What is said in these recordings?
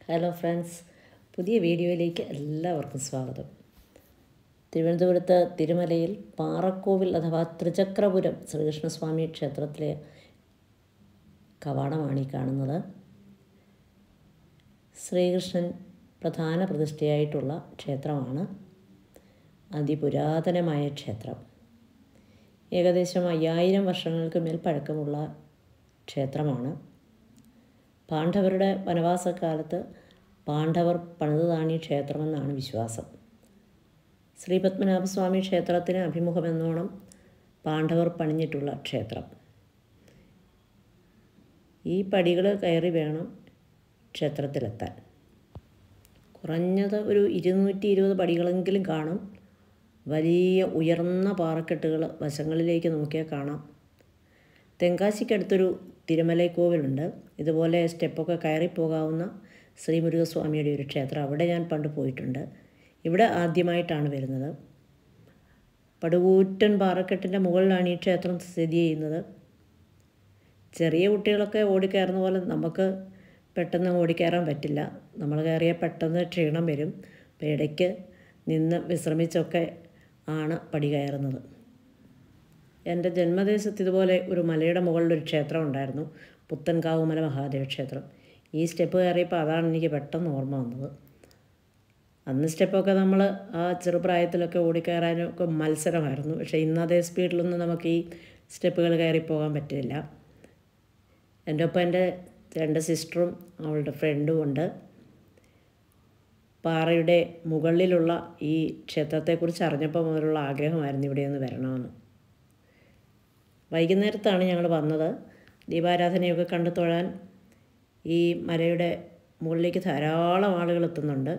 hello friends പുതിയ വീഡിയോയിലേക്ക് എല്ലാവർക്കും സ്വാഗതം തിരുവനന്തപുരത്ത് തിരുമലയിൽ പാറക്കോവിൽ അഥവാ ത്രിചക്രപുരം ശ്രീകൃഷ്ണസ്വാമി ക്ഷേത്രത്തിലെ കവാടമാണ് ഈ കാണുന്നത് ശ്രീകൃഷ്ണൻ പ്രധാന പ്രതിഷ്ഠയായിട്ടുള്ള ക്ഷേത്രമാണ് അതിപുരാതനമായ ക്ഷേത്രം ഏകദേശം അയ്യായിരം വർഷങ്ങൾക്ക് മേൽ പഴക്കമുള്ള ക്ഷേത്രമാണ് പാണ്ഡവരുടെ വനവാസക്കാലത്ത് പാണ്ഡവർ പണിതാണ് ഈ ക്ഷേത്രമെന്നാണ് വിശ്വാസം ശ്രീ പത്മനാഭസ്വാമി ക്ഷേത്രത്തിന് അഭിമുഖമെന്നോണം പാണ്ഡവർ പണിഞ്ഞിട്ടുള്ള ക്ഷേത്രം ഈ പടികൾ കയറി വേണം ക്ഷേത്രത്തിലെത്താൻ കുറഞ്ഞത് ഒരു ഇരുന്നൂറ്റി ഇരുപത് പടികളെങ്കിലും കാണും വലിയ ഉയർന്ന പാറക്കെട്ടുകൾ വശങ്ങളിലേക്ക് നോക്കിയാൽ കാണാം തെങ്കാശിക്കടുത്തൊരു തിരുമലൈക്കോവിലുണ്ട് ഇതുപോലെ സ്റ്റെപ്പൊക്കെ കയറിപ്പോകാവുന്ന ശ്രീമുരുകസ്വാമിയുടെ ഒരു ക്ഷേത്രം അവിടെ ഞാൻ പണ്ട് പോയിട്ടുണ്ട് ഇവിടെ ആദ്യമായിട്ടാണ് വരുന്നത് പടുകൂറ്റൻ പാറക്കെട്ടിൻ്റെ മുകളിലാണ് ഈ ക്ഷേത്രം സ്ഥിതി ചെയ്യുന്നത് ചെറിയ കുട്ടികളൊക്കെ ഓടിക്കയറുന്ന പോലെ നമുക്ക് പെട്ടെന്ന് ഓടിക്കയറാൻ പറ്റില്ല നമ്മൾ കയറിയാൽ പെട്ടെന്ന് ക്ഷീണം വരും അപ്പോൾ ഇടയ്ക്ക് നിന്ന് വിശ്രമിച്ചൊക്കെ ആണ് പടി കയറുന്നത് എൻ്റെ ജന്മദേശത്ത് ഇതുപോലെ ഒരു മലയുടെ മുകളിലൊരു ക്ഷേത്രം ഉണ്ടായിരുന്നു പുത്തൻകാവുമല മഹാദേവ ക്ഷേത്രം ഈ സ്റ്റെപ്പ് കയറിയപ്പോൾ അതാണ് എനിക്ക് പെട്ടെന്ന് ഓർമ്മ വന്നത് അന്ന് സ്റ്റെപ്പൊക്കെ നമ്മൾ ആ ചെറുപ്രായത്തിലൊക്കെ ഓടിക്കയറാനും ഒക്കെ മത്സരമായിരുന്നു പക്ഷേ ഇന്ന് അതേ സ്പീഡിലൊന്നും നമുക്ക് ഈ സ്റ്റെപ്പുകൾ കയറി പോകാൻ പറ്റില്ല എൻ്റെ ഒപ്പം എൻ്റെ രണ്ട് സിസ്റ്ററും അവളുടെ ഫ്രണ്ടും ഉണ്ട് പാറയുടെ മുകളിലുള്ള ഈ ക്ഷേത്രത്തെക്കുറിച്ച് അറിഞ്ഞപ്പോൾ മുതലുള്ള ആഗ്രഹമായിരുന്നു ഇവിടെ ഒന്ന് വരണമെന്ന് വൈകുന്നേരത്താണ് ഞങ്ങൾ വന്നത് ദീപാരാധനയൊക്കെ കണ്ടു തൊഴാൻ ഈ മലയുടെ മുകളിലേക്ക് ധാരാളം ആളുകൾ എത്തുന്നുണ്ട്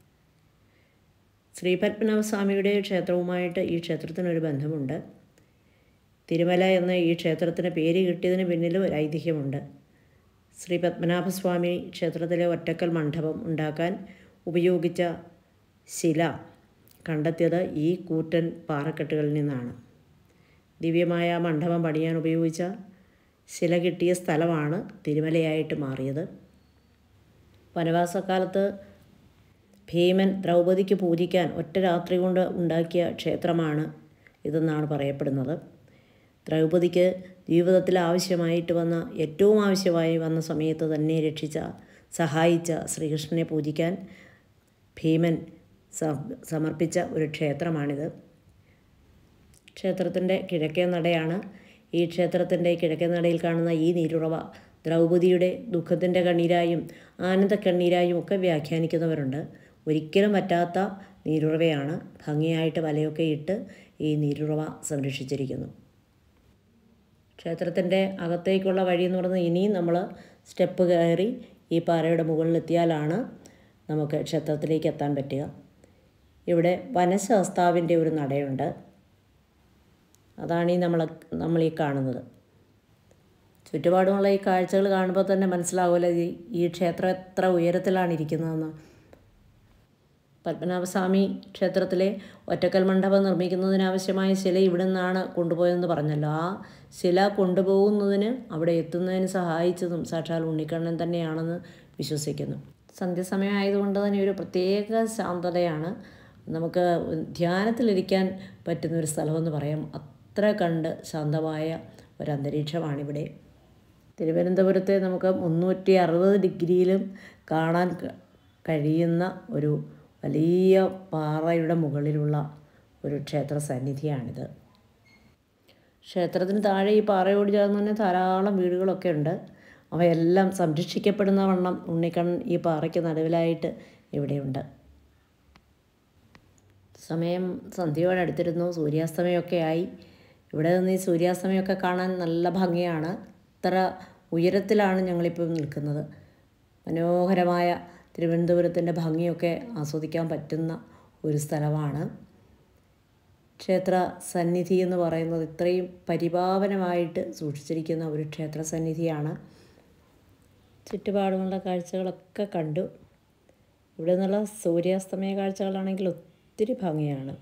ശ്രീ പത്മനാഭസ്വാമിയുടെ ക്ഷേത്രവുമായിട്ട് ഈ ക്ഷേത്രത്തിനൊരു ബന്ധമുണ്ട് തിരുമല എന്ന ഈ ക്ഷേത്രത്തിന് പേര് കിട്ടിയതിന് പിന്നിലും ഒരു ഐതിഹ്യമുണ്ട് ശ്രീ പത്മനാഭസ്വാമി ക്ഷേത്രത്തിലെ ഒറ്റക്കൽ മണ്ഡപം ഉണ്ടാക്കാൻ ഉപയോഗിച്ച ശില കണ്ടെത്തിയത് ഈ കൂറ്റൻ പാറക്കെട്ടുകളിൽ നിന്നാണ് ദിവ്യമായ മണ്ഡപം പണിയാൻ ഉപയോഗിച്ച ശില കിട്ടിയ സ്ഥലമാണ് തിരുമലയായിട്ട് മാറിയത് വനവാസക്കാലത്ത് ഭീമൻ ദ്രൗപദിക്ക് പൂജിക്കാൻ ഒറ്റ രാത്രി കൊണ്ട് ഉണ്ടാക്കിയ ക്ഷേത്രമാണ് ഇതെന്നാണ് പറയപ്പെടുന്നത് ദ്രൗപദിക്ക് ജീവിതത്തിൽ ആവശ്യമായിട്ട് വന്ന ഏറ്റവും ആവശ്യമായി വന്ന സമയത്ത് തന്നെ രക്ഷിച്ച സഹായിച്ച ശ്രീകൃഷ്ണനെ പൂജിക്കാൻ ഭീമൻ സമർപ്പിച്ച ഒരു ക്ഷേത്രമാണിത് ക്ഷേത്രത്തിൻ്റെ കിഴക്കേ നടയാണ് ഈ ക്ഷേത്രത്തിൻ്റെ കിഴക്കേ നടയിൽ കാണുന്ന ഈ നീരുറവ ദ്രൗപദിയുടെ ദുഃഖത്തിൻ്റെ കണ്ണീരായും ആനന്ദ കണ്ണീരായും ഒക്കെ വ്യാഖ്യാനിക്കുന്നവരുണ്ട് ഒരിക്കലും പറ്റാത്ത നീരുറവയാണ് ഭംഗിയായിട്ട് വലയൊക്കെ ഇട്ട് ഈ നീരുറവ സംരക്ഷിച്ചിരിക്കുന്നു ക്ഷേത്രത്തിൻ്റെ അകത്തേക്കുള്ള വഴി എന്ന് പറയുന്നത് ഇനിയും നമ്മൾ സ്റ്റെപ്പ് കയറി ഈ പാറയുടെ മുകളിലെത്തിയാലാണ് നമുക്ക് ക്ഷേത്രത്തിലേക്ക് എത്താൻ പറ്റുക ഇവിടെ വനശാസ്താവിൻ്റെ ഒരു നടയുണ്ട് അതാണ് ഈ നമ്മൾ നമ്മൾ ഈ കാണുന്നത് ചുറ്റുപാടുമുള്ള ഈ കാഴ്ചകൾ കാണുമ്പോൾ തന്നെ മനസ്സിലാവില്ല ഈ ഈ ക്ഷേത്രം എത്ര ഉയരത്തിലാണ് ഇരിക്കുന്നതെന്ന് പത്മനാഭസ്വാമി ക്ഷേത്രത്തിലെ ഒറ്റക്കൽ മണ്ഡപം നിർമ്മിക്കുന്നതിനാവശ്യമായ ശില ഇവിടെ നിന്നാണ് കൊണ്ടുപോയതെന്ന് പറഞ്ഞല്ലോ ആ ശില കൊണ്ടുപോകുന്നതിന് അവിടെ എത്തുന്നതിന് സഹായിച്ചതും സാക്ഷാൽ ഉണ്ണിക്കണ്ണൻ തന്നെയാണെന്ന് വിശ്വസിക്കുന്നു സന്ധ്യസമയം ആയതുകൊണ്ട് തന്നെ ഒരു പ്രത്യേക ശാന്തതയാണ് നമുക്ക് ധ്യാനത്തിലിരിക്കാൻ പറ്റുന്ന ഒരു സ്ഥലമെന്ന് പറയാം അത്ര കണ്ട് ശാന്തമായ ഒരു അന്തരീക്ഷമാണിവിടെ തിരുവനന്തപുരത്തെ നമുക്ക് മുന്നൂറ്റി അറുപത് ഡിഗ്രിയിലും കാണാൻ കഴിയുന്ന ഒരു വലിയ പാറയുടെ മുകളിലുള്ള ഒരു ക്ഷേത്ര സന്നിധിയാണിത് ക്ഷേത്രത്തിന് താഴെ ഈ പാറയോട് ചേർന്ന് തന്നെ ധാരാളം വീടുകളൊക്കെ ഉണ്ട് അവയെല്ലാം സംരക്ഷിക്കപ്പെടുന്ന വണ്ണം ഉണ്ണിക്കണ്ണൻ ഈ പാറയ്ക്ക് നടുവിലായിട്ട് ഇവിടെയുണ്ട് സമയം സന്ധ്യയോടടുത്തിരുന്നു സൂര്യാസ്തമയമൊക്കെ ആയി ഇവിടെ നിന്ന് ഈ സൂര്യാസ്തമയമൊക്കെ കാണാൻ നല്ല ഭംഗിയാണ് അത്ര ഉയരത്തിലാണ് ഞങ്ങളിപ്പോൾ നിൽക്കുന്നത് മനോഹരമായ തിരുവനന്തപുരത്തിൻ്റെ ഭംഗിയൊക്കെ ആസ്വദിക്കാൻ പറ്റുന്ന ഒരു സ്ഥലമാണ് ക്ഷേത്ര സന്നിധി എന്ന് പറയുന്നത് ഇത്രയും പരിപാവനമായിട്ട് സൂക്ഷിച്ചിരിക്കുന്ന ഒരു ക്ഷേത്ര സന്നിധിയാണ് ചുറ്റുപാടുമുള്ള കാഴ്ചകളൊക്കെ കണ്ടു ഇവിടെ നിന്നുള്ള സൂര്യാസ്തമയ കാഴ്ചകളാണെങ്കിൽ ഒത്തിരി ഭംഗിയാണ്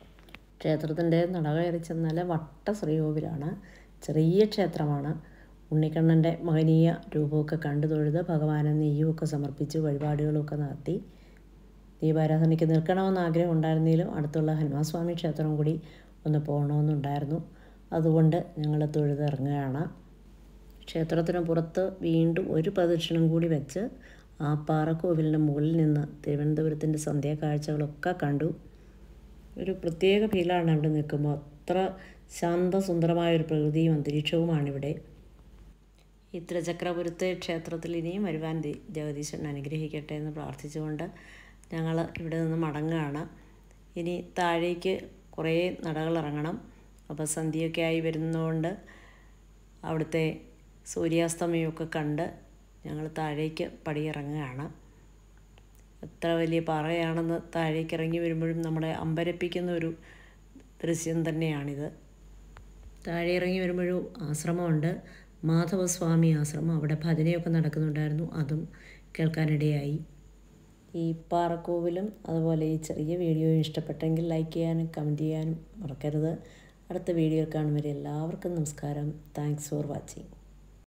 ക്ഷേത്രത്തിൻ്റെ നട കയറി ചെന്നാൽ വട്ട ശ്രീകോവിലാണ് ചെറിയ ക്ഷേത്രമാണ് ഉണ്ണിക്കണ്ണൻ്റെ മഹനീയ രൂപമൊക്കെ കണ്ടു തൊഴുത് ഭഗവാനെ നെയ്യുമൊക്കെ സമർപ്പിച്ച് വഴിപാടുകളൊക്കെ നടത്തി ദീപാരാധനയ്ക്ക് നിൽക്കണമെന്ന് ആഗ്രഹം ഉണ്ടായിരുന്നെങ്കിലും അടുത്തുള്ള ഹനുമാസ്വാമി ക്ഷേത്രം കൂടി ഒന്ന് പോകണമെന്നുണ്ടായിരുന്നു അതുകൊണ്ട് ഞങ്ങൾ തൊഴുതിറങ്ങുകയാണ് ക്ഷേത്രത്തിന് പുറത്ത് വീണ്ടും ഒരു പ്രദക്ഷിണം കൂടി വെച്ച് ആ പാറക്കോവിലിൻ്റെ മുകളിൽ നിന്ന് തിരുവനന്തപുരത്തിൻ്റെ സന്ധ്യാകാഴ്ചകളൊക്കെ കണ്ടു ഒരു പ്രത്യേക ഫീലാണ് അവിടെ നിൽക്കുമ്പോൾ അത്ര ശാന്തസുന്ദരമായ ഒരു പ്രകൃതിയും അന്തരീക്ഷവുമാണിവിടെ ഈ ത്രിചക്രപുരത്തെ ക്ഷേത്രത്തിൽ ഇനിയും വരുവാൻ ദി- ജഗദീശൻ അനുഗ്രഹിക്കട്ടെ എന്ന് പ്രാർത്ഥിച്ചുകൊണ്ട് ഞങ്ങൾ ഇവിടെ നിന്ന് മടങ്ങുകയാണ് ഇനി താഴേക്ക് കുറേ നടകൾ ഇറങ്ങണം അപ്പോൾ സന്ധ്യയൊക്കെ ആയി വരുന്നതുകൊണ്ട് അവിടുത്തെ സൂര്യാസ്തമയമൊക്കെ കണ്ട് ഞങ്ങൾ താഴേക്ക് പടിയിറങ്ങുകയാണ് എത്ര വലിയ പാറയാണെന്ന് താഴേക്ക് ഇറങ്ങി വരുമ്പോഴും നമ്മളെ അമ്പരപ്പിക്കുന്ന ഒരു ദൃശ്യം തന്നെയാണിത് താഴെ ഇറങ്ങി വരുമ്പോഴും ആശ്രമമുണ്ട് മാധവസ്വാമി ആശ്രമം അവിടെ ഭജനയൊക്കെ നടക്കുന്നുണ്ടായിരുന്നു അതും കേൾക്കാനിടയായി ഈ പാറക്കോവിലും അതുപോലെ ഈ ചെറിയ വീഡിയോയും ഇഷ്ടപ്പെട്ടെങ്കിൽ ലൈക്ക് ചെയ്യാനും കമൻറ്റ് ചെയ്യാനും മറക്കരുത് അടുത്ത വീഡിയോ കാണും വരെ എല്ലാവർക്കും നമസ്കാരം താങ്ക്സ് ഫോർ വാച്ചിങ്